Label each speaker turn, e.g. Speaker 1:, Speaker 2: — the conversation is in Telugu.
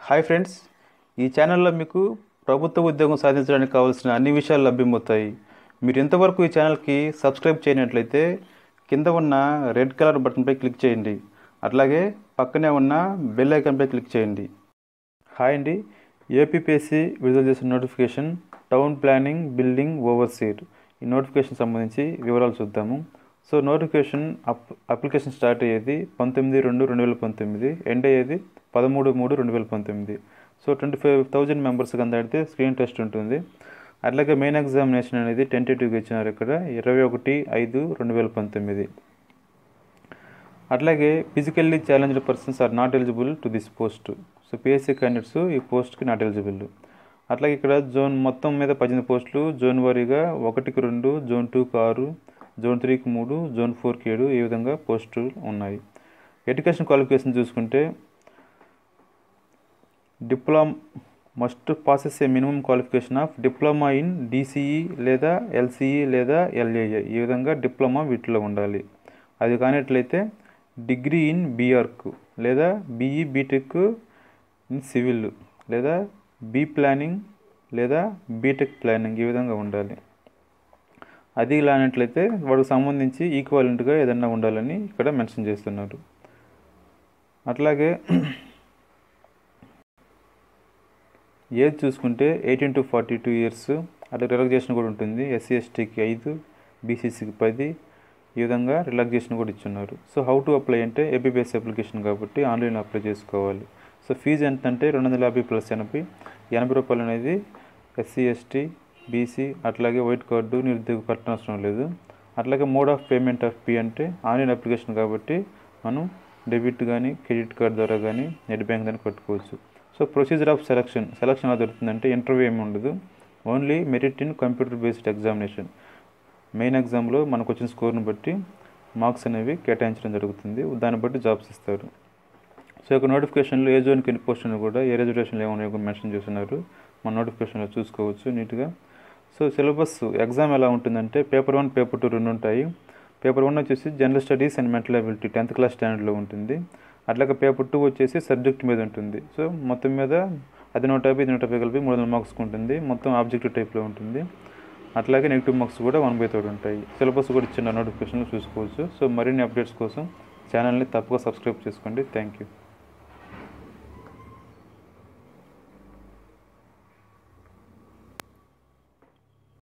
Speaker 1: హాయ్ ఫ్రెండ్స్ ఈ ఛానల్లో మీకు ప్రభుత్వ ఉద్యోగం సాధించడానికి కావాల్సిన అన్ని విషయాలు లభ్యమవుతాయి మీరు ఇంతవరకు ఈ ఛానల్కి సబ్స్క్రైబ్ చేయనట్లయితే కింద ఉన్న రెడ్ కలర్ బటన్పై క్లిక్ చేయండి అట్లాగే పక్కనే ఉన్న బెల్ ఐకాన్పై క్లిక్ చేయండి హాయ్ అండి ఏపీపీఎస్సీ విడుదల చేసిన notification town planning building overseer ఈ నోటిఫికేషన్ సంబంధించి వివరాలు చూద్దాము so notification up application start అయ్యేది పంతొమ్మిది రెండు రెండు వేల పంతొమ్మిది ఎండ్ అయ్యేది పదమూడు మూడు రెండు వేల పంతొమ్మిది సో ట్వంటీ ఫైవ్ థౌజండ్ మెంబర్స్కి అందడితే స్క్రీన్ టెస్ట్ ఉంటుంది అట్లాగే మెయిన్ ఎగ్జామినేషన్ అనేది టెంటేటివ్గా ఇచ్చినారు ఇక్కడ ఇరవై ఒకటి ఐదు రెండు వేల పంతొమ్మిది అట్లాగే physically challenged persons are not eligible to this post so PSC candidates ఈ పోస్ట్కి నాట్ ఎలిజిబుల్ అట్లాగే ఇక్కడ జోన్ మొత్తం మీద పద్దెనిమిది పోస్టులు జోన్ వారీగా ఒకటికి రెండు జోన్ టూకి ఆరు జోన్ త్రీకి మూడు జోన్ ఫోర్కి ఏడు ఈ విధంగా పోస్టులు ఉన్నాయి ఎడ్యుకేషన్ క్వాలిఫికేషన్ చూసుకుంటే diploma must possess a minimum qualification of diploma in DCE లేదా ఎల్సిఈ లేదా ఎల్ఏఏ ఈ విధంగా డిప్లొమా వీటిలో ఉండాలి అది కానట్లయితే డిగ్రీ ఇన్ బీఆర్క్ లేదా బీఈ బీటెక్ ఇన్ సివిల్ లేదా బీ ప్లానింగ్ లేదా బీటెక్ ప్లానింగ్ ఈ విధంగా ఉండాలి అది లానట్లయితే వాడికి సంబంధించి ఈక్వాలెంట్గా ఏదన్నా ఉండాలని ఇక్కడ మెన్షన్ చేస్తున్నారు అట్లాగే ఏజ్ చూసుకుంటే eighteen to forty two years అట్లా రిలాక్సేషన్ కూడా ఉంటుంది ఎస్సీ ఎస్టీకి ఐదు బీసీసీకి పది ఈ విధంగా రిలాక్సేషన్ కూడా ఇచ్చున్నారు సో హౌ టు అప్లై అంటే ఏపీబీఎస్ అప్లికేషన్ కాబట్టి ఆన్లైన్ అప్లై చేసుకోవాలి సో ఫీజు ఎంత అంటే రెండు వందల యాభై ప్లస్ ఎనభై ఎనభై రూపాయలు అనేది ఎస్సీ ఎస్టీ బీసీ అట్లాగే వైట్ కార్డు నిరుద్యోగ కట్టనవసరం లేదు అట్లాగే mode of payment of fee అంటే ఆన్లైన్ అప్లికేషన్ కాబట్టి మనం డెబిట్ కానీ క్రెడిట్ కార్డ్ ద్వారా కానీ నెట్ బ్యాంక్ దాన్ని కట్టుకోవచ్చు so procedure of selection selection ఎలా జరుగుతుందంటే ఇంటర్వ్యూ ఏమి ఉండదు only merit in computer based examination main ఎగ్జామ్లో మనకు వచ్చిన స్కోర్ని బట్టి మార్క్స్ అనేవి కేటాయించడం జరుగుతుంది దాన్ని బట్టి జాబ్స్ ఇస్తారు సో యొక్క నోటిఫికేషన్లో ఏ జోన్కి ఎన్ని పోస్టులు కూడా ఏ రిజర్వేషన్లు ఏమన్నాయో కూడా మెన్షన్ చేస్తున్నారు మన నోటిఫికేషన్లో చూసుకోవచ్చు నీట్గా సో సిలబస్ ఎగ్జామ్ ఎలా ఉంటుందంటే పేపర్ వన్ పేపర్ టూ రెండు ఉంటాయి పేపర్ వన్ వచ్చేసి general studies and mental ability tenth class స్టాండర్డ్లో ఉంటుంది అట్లాగే పేపర్ టూ వచ్చేసి సబ్జెక్ట్ మీద ఉంటుంది సో మొత్తం మీద అది నూట యాభై ఇది నూట యాభై కలిపి మూడు వందల మార్క్స్కి ఉంటుంది మొత్తం ఆబ్జెక్టివ్ టైప్లో ఉంటుంది అట్లాగే నెగిటివ్ మార్క్స్ కూడా వన్ బై థర్డ్ ఉంటాయి సిలబస్ కూడా ఇచ్చిన నోటిఫికేషన్లో చూసుకోవచ్చు సో మరిన్ని అప్డేట్స్ కోసం ఛానల్ని తప్పక సబ్స్క్రైబ్ చేసుకోండి థ్యాంక్ యూ